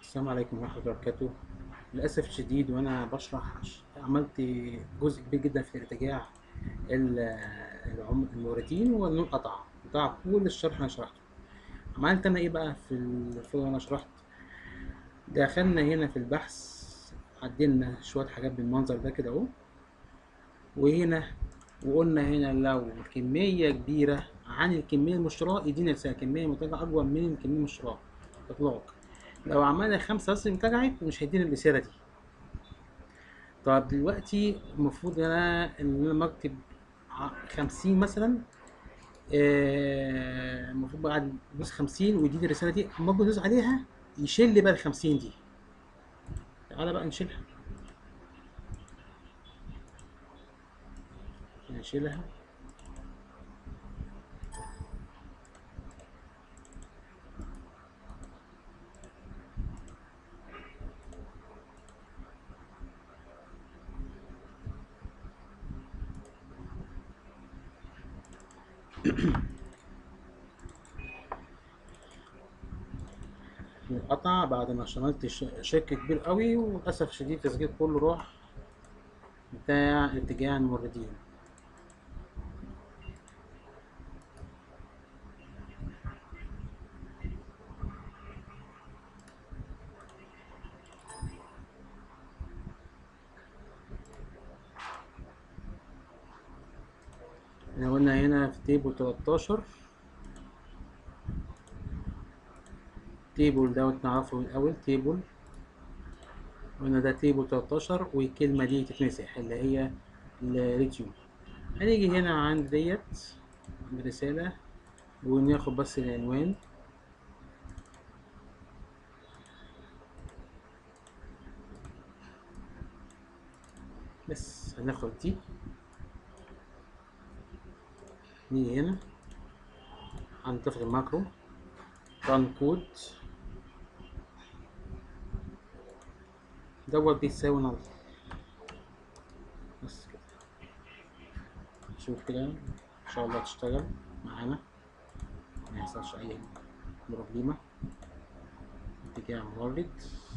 السلام عليكم ورحمة الله وبركاته للأسف الشديد وأنا بشرح عملت جزء كبير جدا في ارتجاع ال- العم- الموردين والنون قطع قطع كل الشرح أنا شرحته عملت أنا إيه بقى في الفيديو اللي أنا شرحت دخلنا هنا في البحث عدلنا شوية حاجات بالمنظر ده كده أهو وهنا وقلنا هنا لو الكمية كبيرة عن الكمية المشتراة يدينا رسالة كمية منتجة أكبر من الكمية المشتراة إطلاق لو عملنا خمسة بس انتجعت مش هيدينا الرسالة دي طب دلوقتي المفروض انا ان انا بكتب ع- خمسين مثلا آه، المفروض بعد ادوس خمسين ويديني الرسالة دي اما اجي ادوس عليها يشيل لي بقى الخمسين دي تعالى بقى نشيلها نشيلها قطع بعد ما شملت ش- شك كبير قوي وللأسف شديد التسجيل كله راح بتاع اتجاه الموردين احنا قلنا هنا في تيبل 13 تيبل دوت نعرفه الأول تيبل قلنا ده تيبل 13 والكلمة دي تتمسح اللي هي الريتيوم هنيجي هنا عند ديت عند رسالة وناخد بس العنوان بس هناخد دي نيجي هنا هنضيف الماكرو ران كود دوت بيساوي نل بس كده شوف كده ان شاء الله تشتغل معانا ما يحصلش اي بروبليمة اتجاه مورد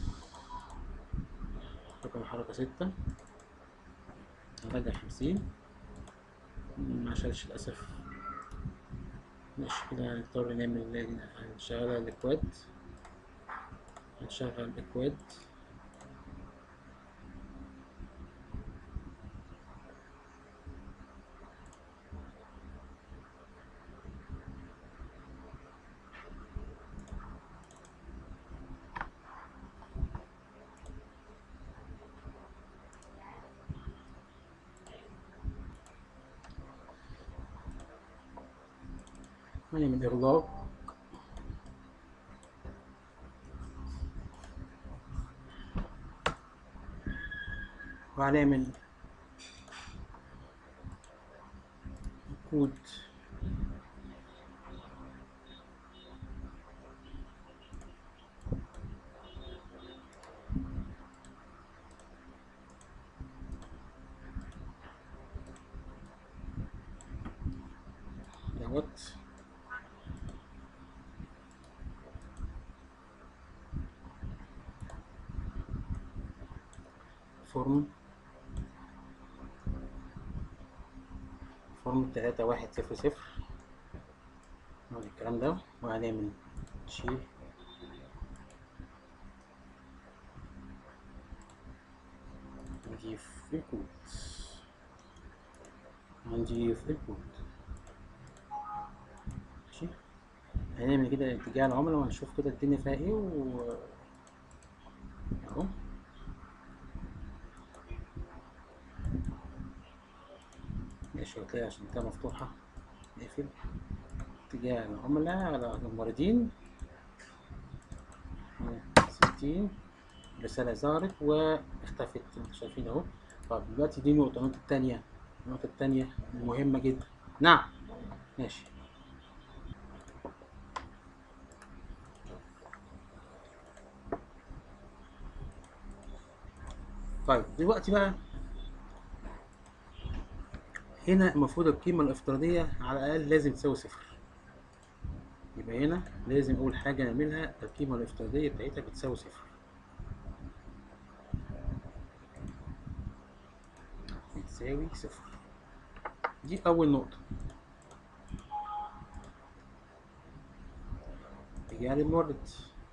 رقم حركة ستة هرجع خمسين ما شالش للأسف ماشي كده هنضطر نعمل هنشغل الإكواد هنشغل الإكواد هنعمل إغلاق وهنعمل كود دوت فورم فورم تلاتة واحد صفر صفر نعمل الكلام ده وهنعمل شيل نضيف الكود هنضيف الكود ماشي هنعمل كده اتجاه العملاء وهنشوف كده الدنيا فيها ايه و اهو ماشي اوكي عشان كده مفتوحة نقفل اتجاه العملاء على الموردين ستين رسالة ظهرت واختفت انتوا شايفين اهو طب دلوقتي دي نقطة النقطة التانية النقطة التانية مهمة جدا نعم ماشي طيب دلوقتي بقى هنا المفروض القيمة الافتراضية على الأقل لازم تساوي صفر يبقى هنا لازم أول حاجة نعملها القيمة الافتراضية بتاعتها بتساوي صفر بتساوي صفر دي أول نقطة اتجاه المورد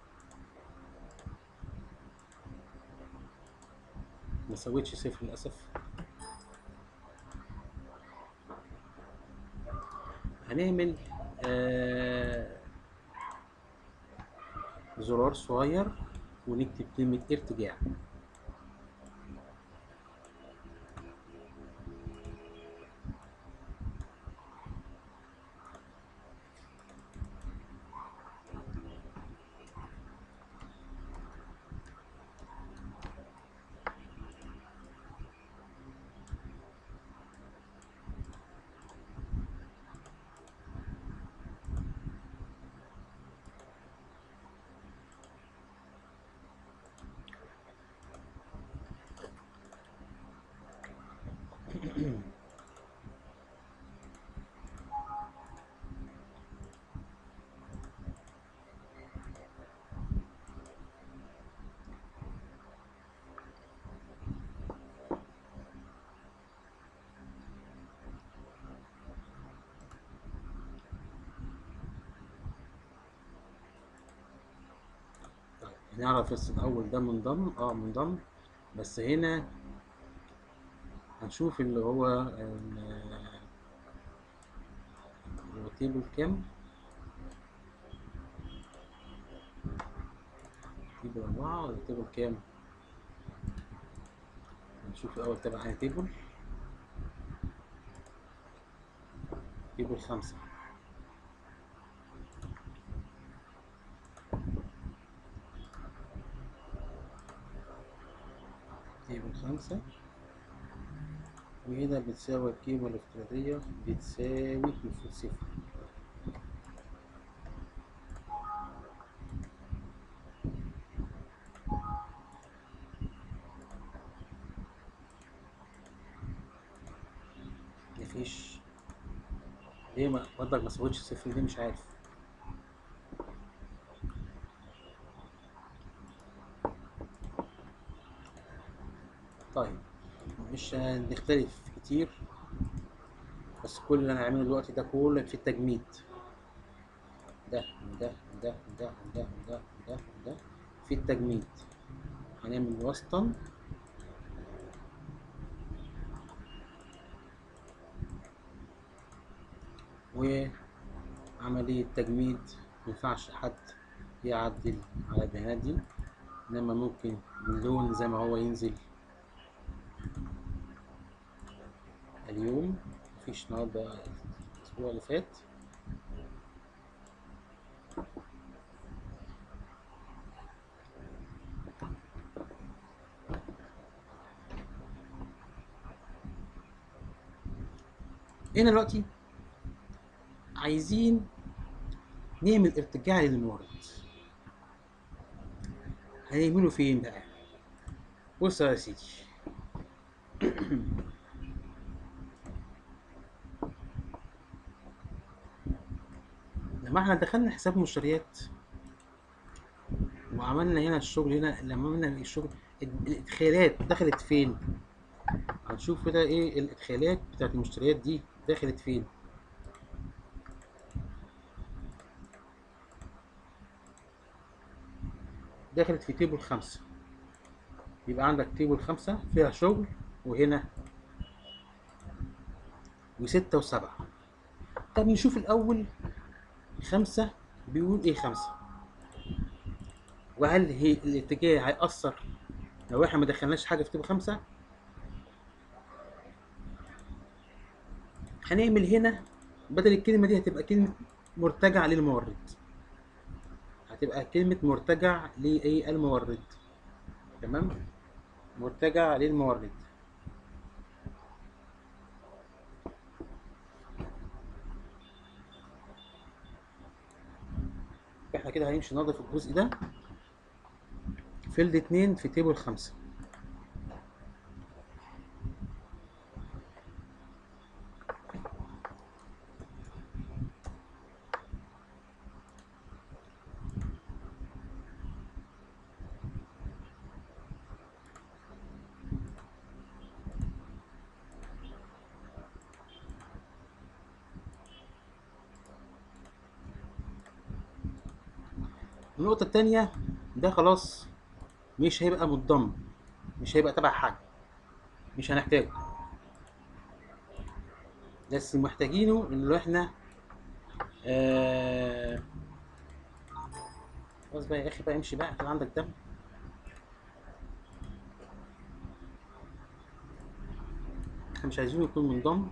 ما سويتش صفر للأسف هنعمل آه زرار صغير ونكتب كلمة ارتجاع طيب هنعرف بس الأول ده منضم اه منضم بس هنا هنشوف اللي هو ال- هو تيبل كام تيبل أربعة ولا تيبل كام هنشوف الأول تبع أنهي تيبل تيبل خمسة تيبل خمسة وهنا بتساوي القيمة الافتراضية بتساوي المفروض صفر مفيش ليه ما برضك ما سويتش صفر ليه مش عارف طيب مش هنختلف كتير بس كل اللي انا هعمله دلوقتي ده كله في التجميد ده ده ده ده ده ده ده ده في التجميد هنعمل وسطا وعملية تجميد مينفعش حد يعدل على البيانات دي انما ممكن اللون زي ما هو ينزل اليوم مفيش النهارده الاسبوع اللي فات هنا دلوقتي عايزين نعمل ارتجاع للمورد هنعمله فين بقى بص يا سيدي لما احنا دخلنا حساب مشتريات وعملنا هنا الشغل هنا لما عملنا الشغل الادخالات دخلت فين هنشوف كده ايه الادخالات بتاعت المشتريات دي دخلت فين دخلت في تيبل خمسة يبقى عندك تيبل خمسة فيها شغل وهنا وستة وسبعة طب نشوف الأول خمسة بيقول إيه خمسة وهل هي الاتجاه هيأثر لو احنا ما دخلناش حاجة في تيبل خمسة هنعمل هنا بدل الكلمة دي هتبقى كلمة مرتجع للمورد هتبقى كلمة مرتجع لإيه المورد تمام مرتجع للمورد احنا كده هنمشي ننظف الجزء ده فيلد اتنين في تيبل خمسة النقطة التانية ده خلاص مش هيبقى منضم مش هيبقى تبع حد مش هنحتاجه بس محتاجينه ان لو احنا آه خلاص بقى يا اخي بقى امشي بقى كان عندك دم احنا مش عايزينه يكون منضم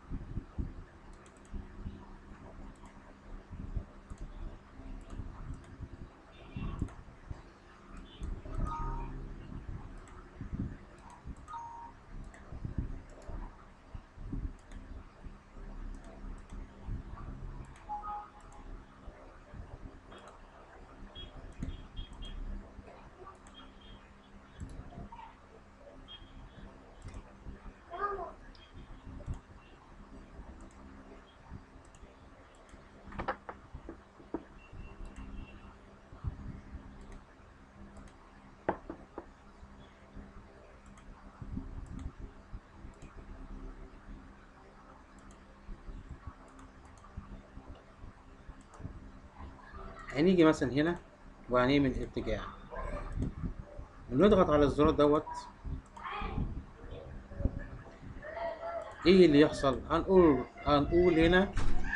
هنيجي مثلا هنا وهنعمل ارتجاع ونضغط على الزرار دوت ايه اللي يحصل هنقول هنقول هنا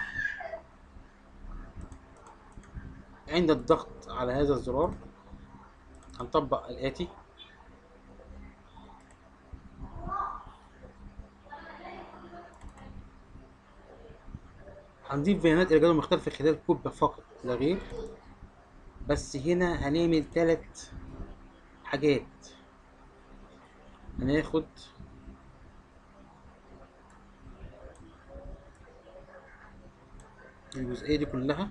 عند الضغط على هذا الزرار هنطبق الآتي هنضيف بيانات إلى جدول مختلفة خلال كود فقط لا غير بس هنا هنعمل تلات حاجات هناخد الجزئية دي كلها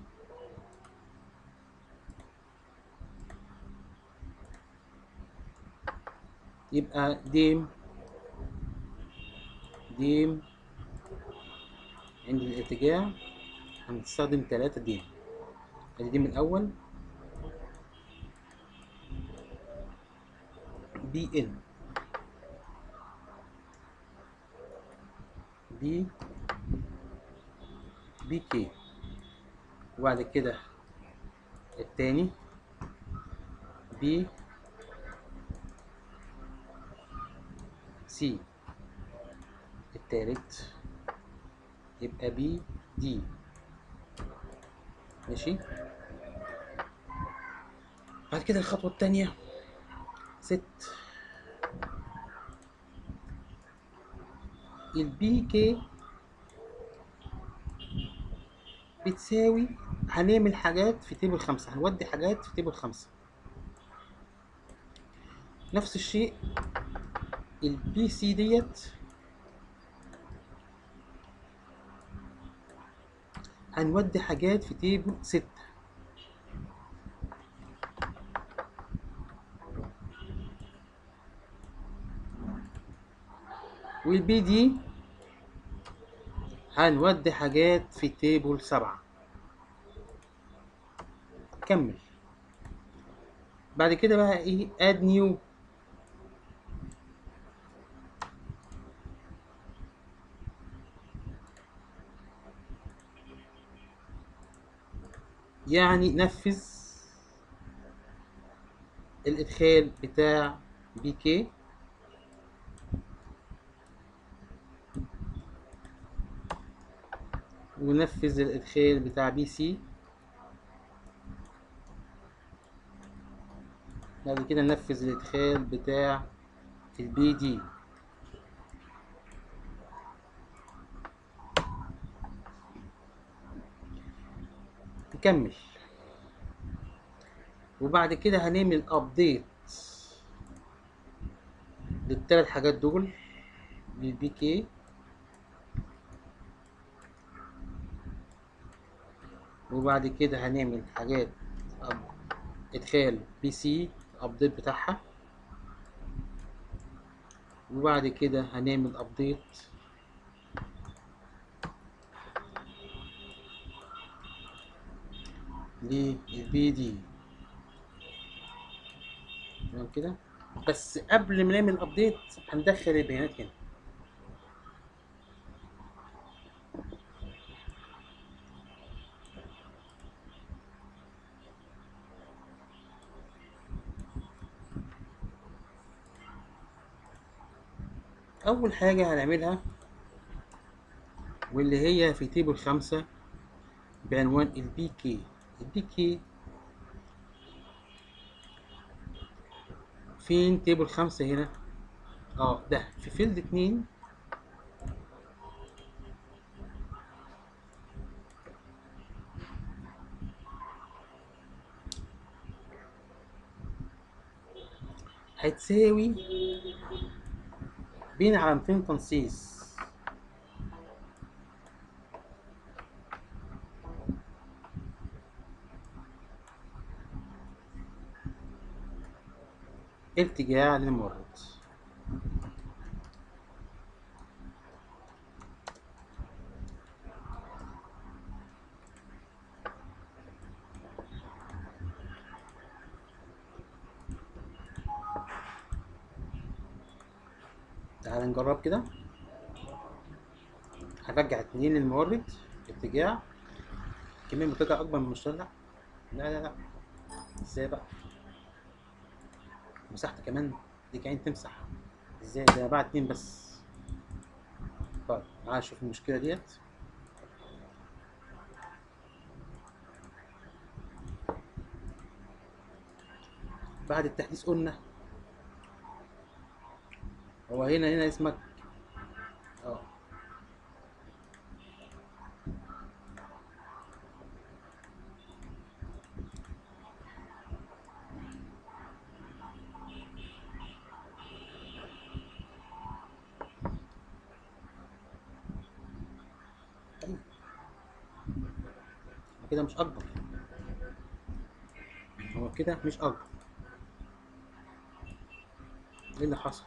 يبقى ديم ديم عند الارتجاع هنستخدم تلاتة ديم ادي ديم الأول بي ان بي بي كي وبعد كده التاني بي سي التالت يبقى بي دي ماشي بعد كده الخطوة التانية ست البي كي بتساوي هنعمل حاجات في تيبل خمسة هنودي حاجات في تيبل خمسة نفس الشيء البي سي ديت هنودي حاجات في تيبل ستة والبي دي هنودي حاجات في تيبل سبعة كمل بعد كده بقى ايه اد نيو يعني نفذ الادخال بتاع بي كي ونفذ الادخال بتاع بي سي بعد كده ننفذ الادخال بتاع البي دي نكمل وبعد كده هنعمل ابديت للثلاث حاجات دول للبي كي وبعد كده هنعمل حاجات أب- ادخال بي سي الابديت بتاعها وبعد كده هنعمل ابديت للبي دي تمام كده بس قبل ما نعمل ابديت هندخل البيانات هنا اول حاجة هنعملها واللي هي في تيبل خمسة بعنوان البي كي البي كي فين تيبل خمسة هنا اه ده في فيلد اتنين هتساوي بين علامتين تنصيص ارتجاع للمورد تعال نجرب كده هرجع اتنين للمورد اتجاه كمية منتجة أكبر من المشترك لا لا لا ازاي بقى مساحتي كمان دي كائن تمسح ازاي ده أنا بعد اتنين بس طيب تعال نشوف المشكلة ديت بعد التحديث قلنا هو هنا هنا اسمك اه أيوة. هو كده مش اكبر هو كده مش اكبر ايه اللي حصل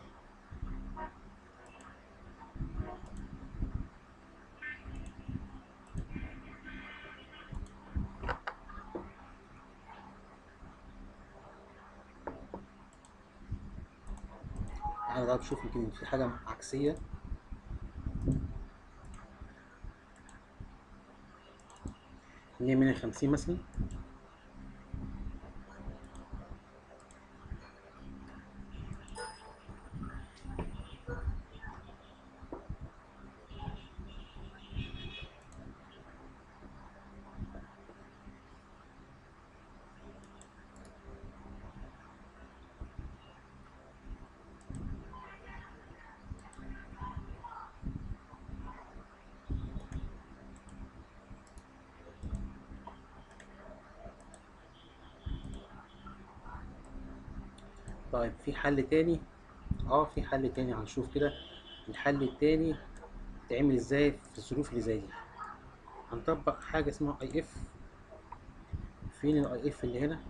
تعالى بقى بشوف يمكن في حاجة عكسية اللي هي من الخمسين مثلا طيب في حل تاني اه في حل تاني هنشوف كده الحل التاني تعمل ازاي في الظروف اللي زي دي هنطبق حاجة اسمها اي اف فين الاي اف اللي هنا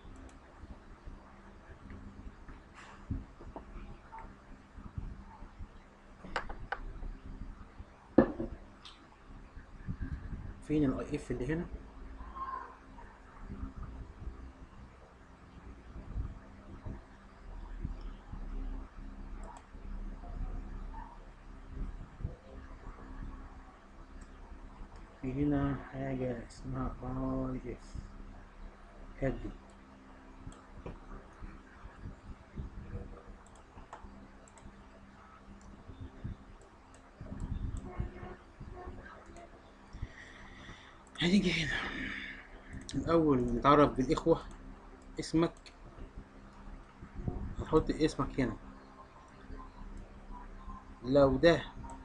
فين الاي اف اللي هنا في هنا حاجة اسمها اي اف هدي هنيجي هنا الأول نتعرف بالإخوة اسمك هتحط اسمك هنا لو ده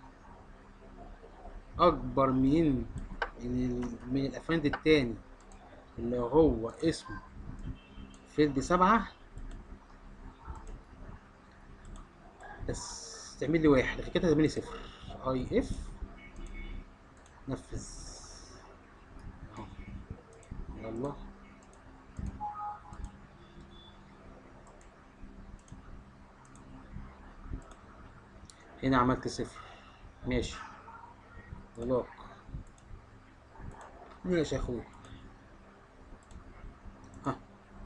أكبر من ال- من الأفند التاني اللي هو اسمه فيلد سبعة بس تعمل لي واحد غير كده تعمل لي صفر اي اف نفذ اهو يلا هنا عملت صفر ماشي بلوك ماشي يا اخوي ها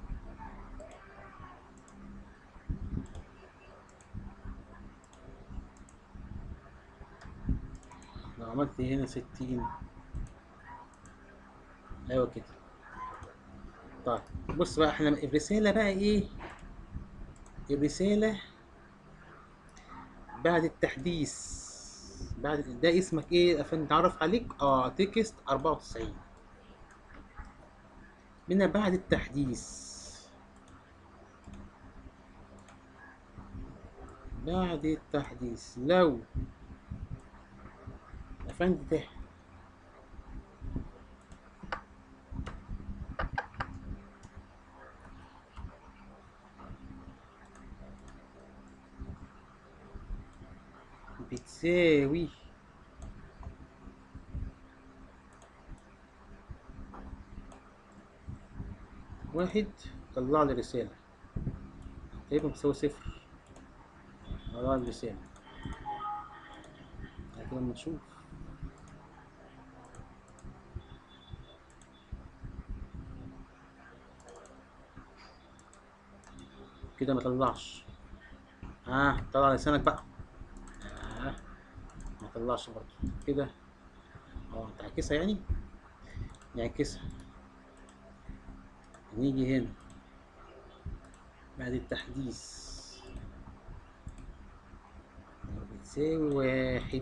لو عملت هنا ستين ايوه كده طيب بص بقى احنا الرسالة بقى ايه الرسالة بعد التحديث بعد ده اسمك ايه عشان نتعرف عليك اه تكست 94 من بعد التحديث بعد التحديث لو افندي ده بتساوي واحد طلع لي رسالة تقريبا بتساوي صفر طلع لي رسالة بعد كده اما نشوف كده ما طلعش ها آه. طلع لسانك بقى آه. ما طلعش برضه كده اه تعكسها يعني نعكسها نيجي هنا بعد التحديث بتساوي واحد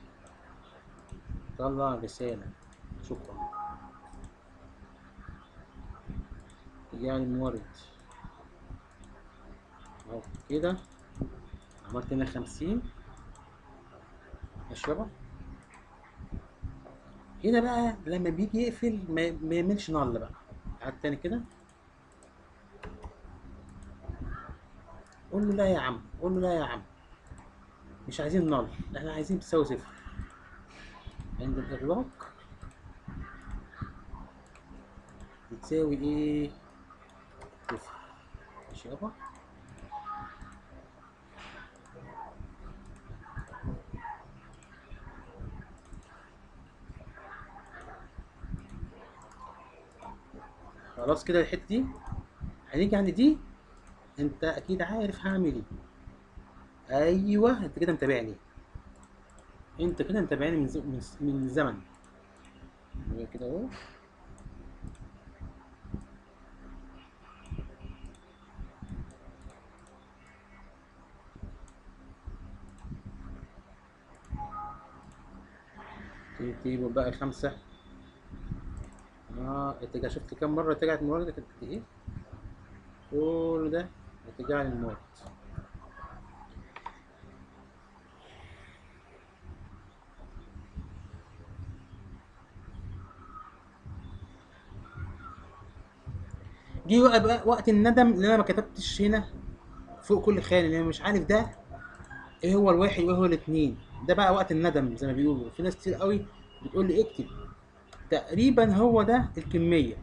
طلع رسالة شكرا رجع لي المورد اهو كده عملت هنا خمسين ماشي يابا هنا بقى لما بيجي يقفل ما ما يعملش نل بقى قعد تاني كده قول له لا يا عم قول له لا يا عم مش عايزين نل احنا عايزين تساوي صفر عند الاغلاق بتساوي ايه صفر ماشي يابا خلاص كده الحته دي هنيجي عند دي انت اكيد عارف هعمل ايه ايوه انت كده متابعني انت كده متابعني من ز... من, من زمن يبقى كده اهو تجيبوا بقى خمسة اه اتجاه شفت كم مرة اتجاهت المورد كانت قد ايه؟ كل ده اتجاه للمورد جه وقت بقى وقت الندم اللي انا ما كتبتش هنا فوق كل خانه اللي انا مش عارف ده ايه هو الواحد وايه هو الاثنين ده بقى وقت الندم زي ما بيقولوا في ناس كتير قوي بتقول لي اكتب تقريبا هو ده الكميه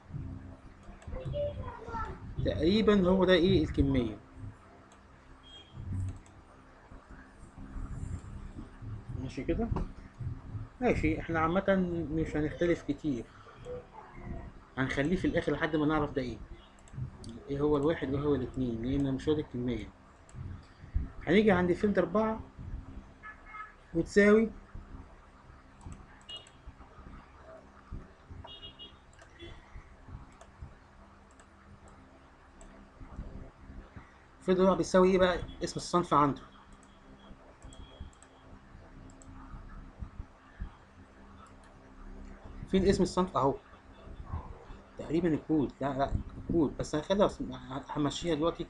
تقريبا هو ده ايه الكميه ماشي كده ماشي احنا عامة مش هنختلف كتير هنخليه في الاخر لحد ما نعرف ده ايه ايه هو الواحد وايه هو الاتنين لان مش هو دي الكمية هنيجي عند فيلد اربعة وتساوي فيلد اربعة بيساوي ايه بقى اسم الصنف عنده فين اسم الصنف اهو تقريبا الكود لا لا الكود بس خلاص همشيها دلوقتي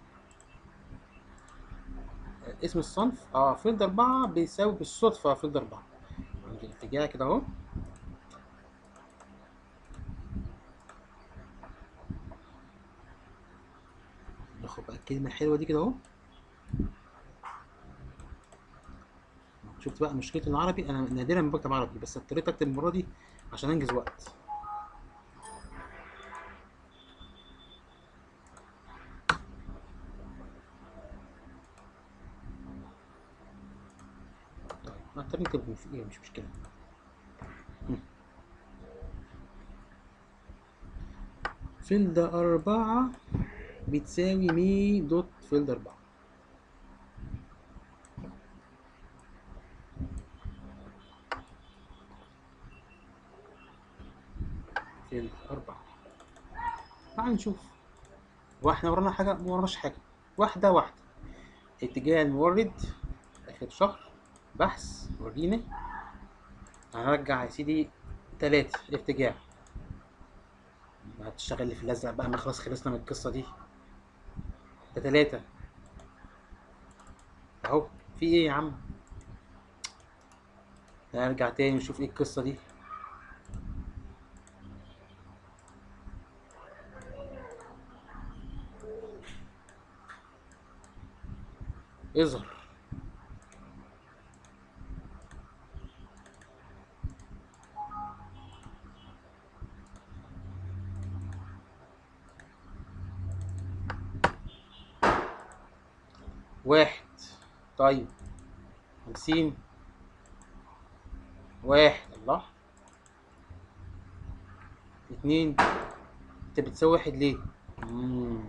اسم الصنف اه فيلد أربعة بيساوي بالصدفة فيلد أربعة عند الاتجاه كده اهو ناخد بقى الكلمة الحلوة دي كده اهو شفت بقى مشكلة العربي أنا نادرا ما بكتب عربي بس اضطريت أكتب المرة دي عشان أنجز وقت اضطر نكتب في ايه مش مشكلة فيلد أربعة بتساوي مي دوت فيلد أربعة فيلد أربعة تعال نشوف واحنا ورانا حاجة ما وراناش حاجة واحدة واحدة اتجاه المورد اخر شهر بحث وريني هنرجع يا سيدي تلاتة ارتجاع هتشتغل لي في الازرق بقى ما خلاص خلصنا من القصة دي ده تلاتة اهو في ايه يا عم نرجع تاني نشوف ايه القصة دي اظهر واحد طيب خمسين واحد الله اتنين انت بتساوي واحد ليه؟ مم.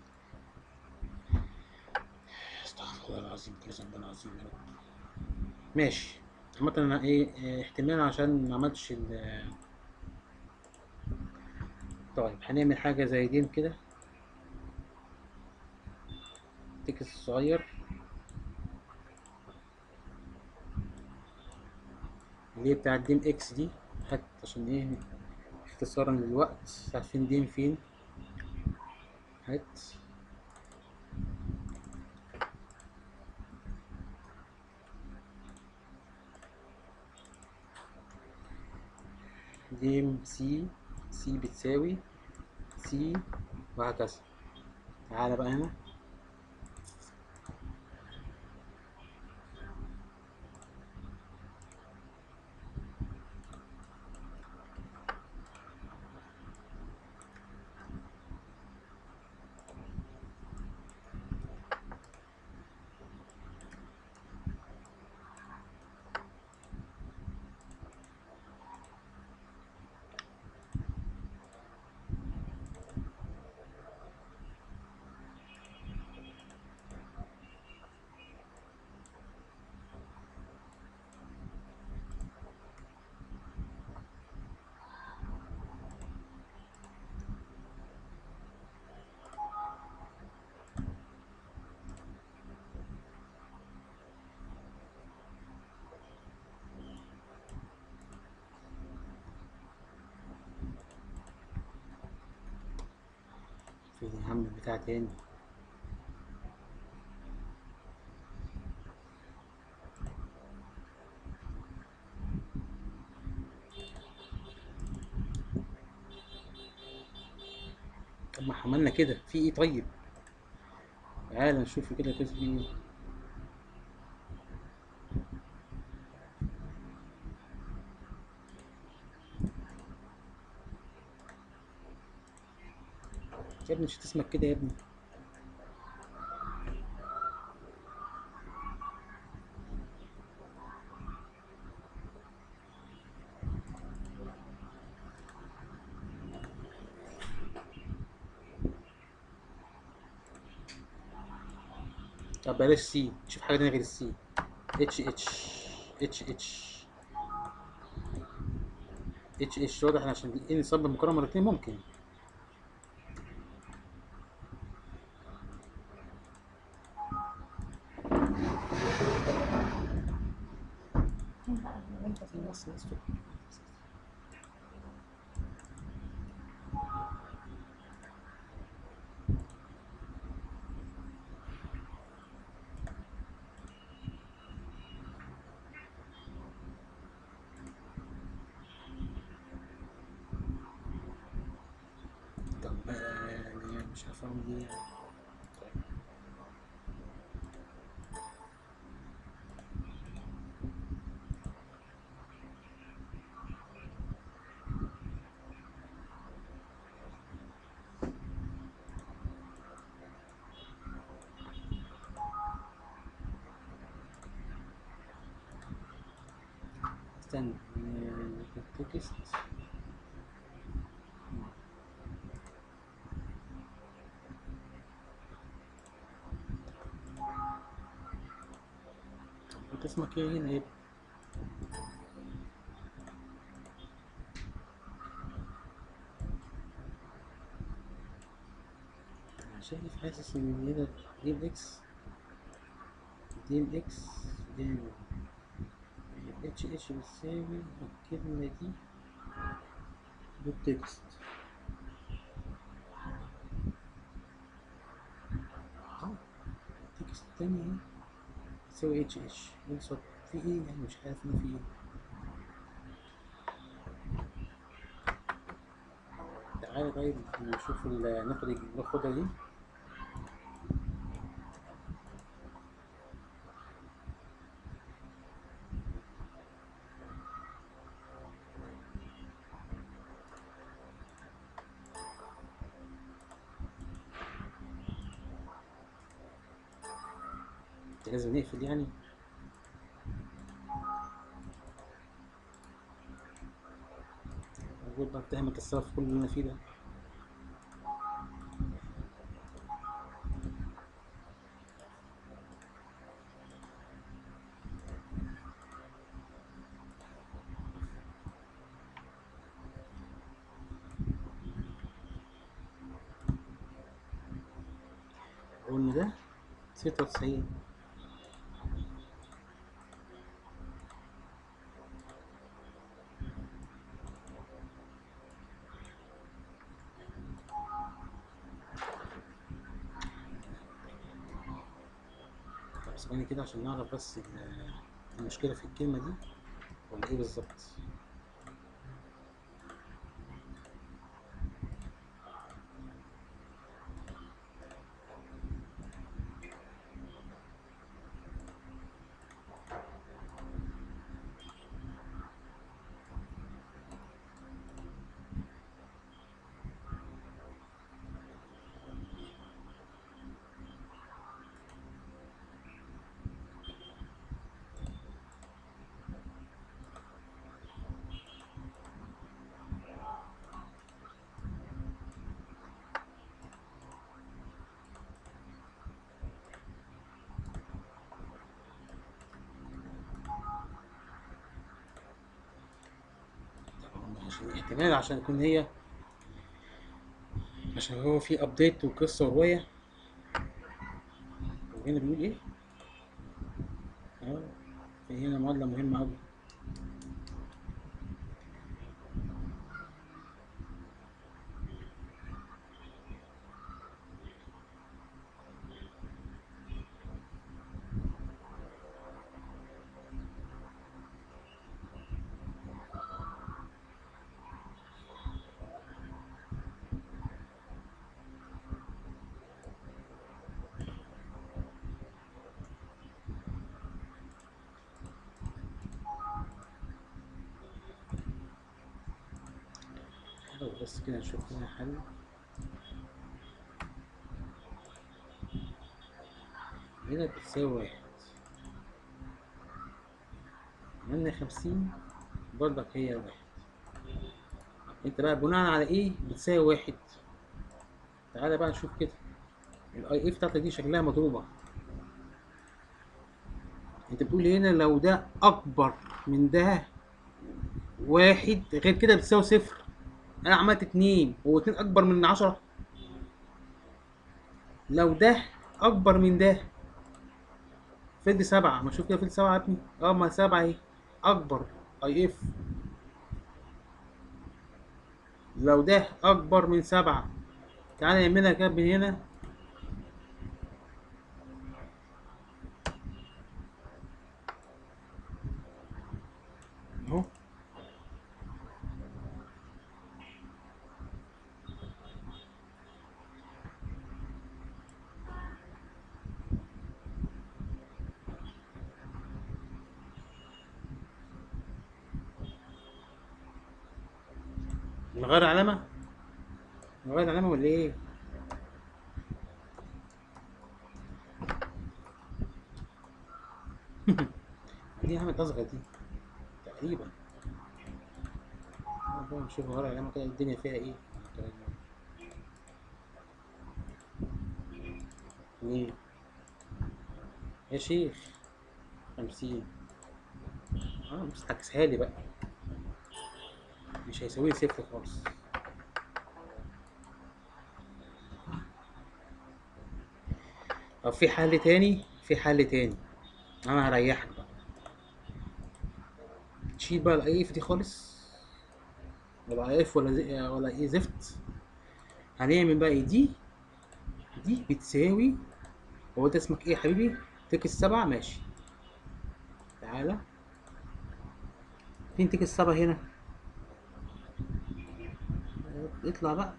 استغفر الله العظيم كل ذنب عظيم يا رب ماشي عامة انا ايه اه، احتمال عشان ما عملتش ال طيب هنعمل حاجة زي دي كده تكس صغير اللي هي بتاع الديم اكس دي حتى عشان ايه اختصارا للوقت عارفين ديم فين هات ديم سي سي بتساوي سي وهكذا تعالى بقى هنا فين يا عم بتاع تاني طب ما عملنا كده في ايه طيب تعالى نشوف كده كده في ايه يا ابني مش اسمك كده يا ابني طب بلاش سي شوف حاجة تانية غير السي اتش اتش اتش اتش اتش اتش واضح عشان دي ان صب المقارنة مرتين ممكن انت في النص نص طب بقى يعني مش هفهم دي طيب. استنى التكست انت اسمك ايه هنا يا ابني؟ انا شايف حاسس ان هنا دي الاكس دي ام اكس دي ام اتش اتش بتساوي الكلمة دي دوت تكست اه التكست التاني اهي تساوي اتش اتش يقصد في ايه يعني مش عارف ان في ايه تعالى طيب نشوف ال- ناخد الخطة دي لازم نقفل يعني المفروض بقى اتهم الكسرة في كل اللي انا فيه ده قلنا ده ستة وتسعين طب ثواني كده عشان نعرف بس ال- المشكلة في الكلمة دي ولا ايه بالظبط طبعاً عشان احتمال عشان يكون هي عشان هو في ابديت وقصة ورواية وهنا بيقول ايه؟ اه في هنا معادلة مهمة أوي حلو بس كده نشوف لنا حل هنا بتساوي واحد عملنا خمسين برضك هي واحد انت بقى بناء على ايه بتساوي واحد تعالى بقى نشوف كده الاي اف بتاعتك دي شكلها مضروبة انت بتقول هنا لو ده اكبر من ده واحد غير كده بتساوي صفر انا عملت اتنين هو اتنين اكبر من عشرة لو ده اكبر من ده فد سبعة ما شوف كده فد سبعة يا ابني اه ما سبعة اهي اكبر اي اف لو ده اكبر من سبعة تعالى نعملها كده من هنا اهو نغير علامة نغير علامة ولا ايه دي علامة أصغر دي تقريبا آه، بقى نشوف نغير علامة كده الدنيا فيها ايه ليه يا شيخ خمسين اه بس عكسها لي بقى مش هيساوي لي صفر خالص طب في حل تاني في حل تاني انا هريحك بقى تشيل بقى الاف دي خالص ولا اف ولا زي ولا ايه زفت هنعمل بقى ايه دي دي بتساوي هو انت اسمك ايه يا حبيبي تكس سبعة ماشي تعالى فين تكس سبعة هنا اطلع بقى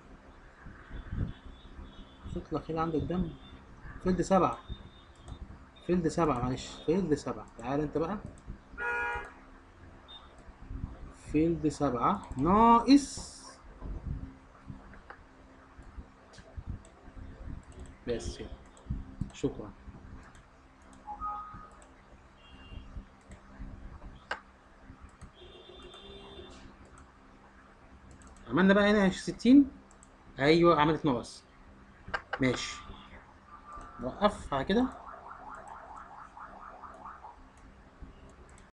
اطلع كده عندك دم فيلد سبعة فيلد سبعة معلش فيلد سبعة تعالى انت بقى فيلد سبعة ناقص بس كده شكرا عملنا بقى هنا ستين ايوه عملت ناقص ماشي نوقف على كده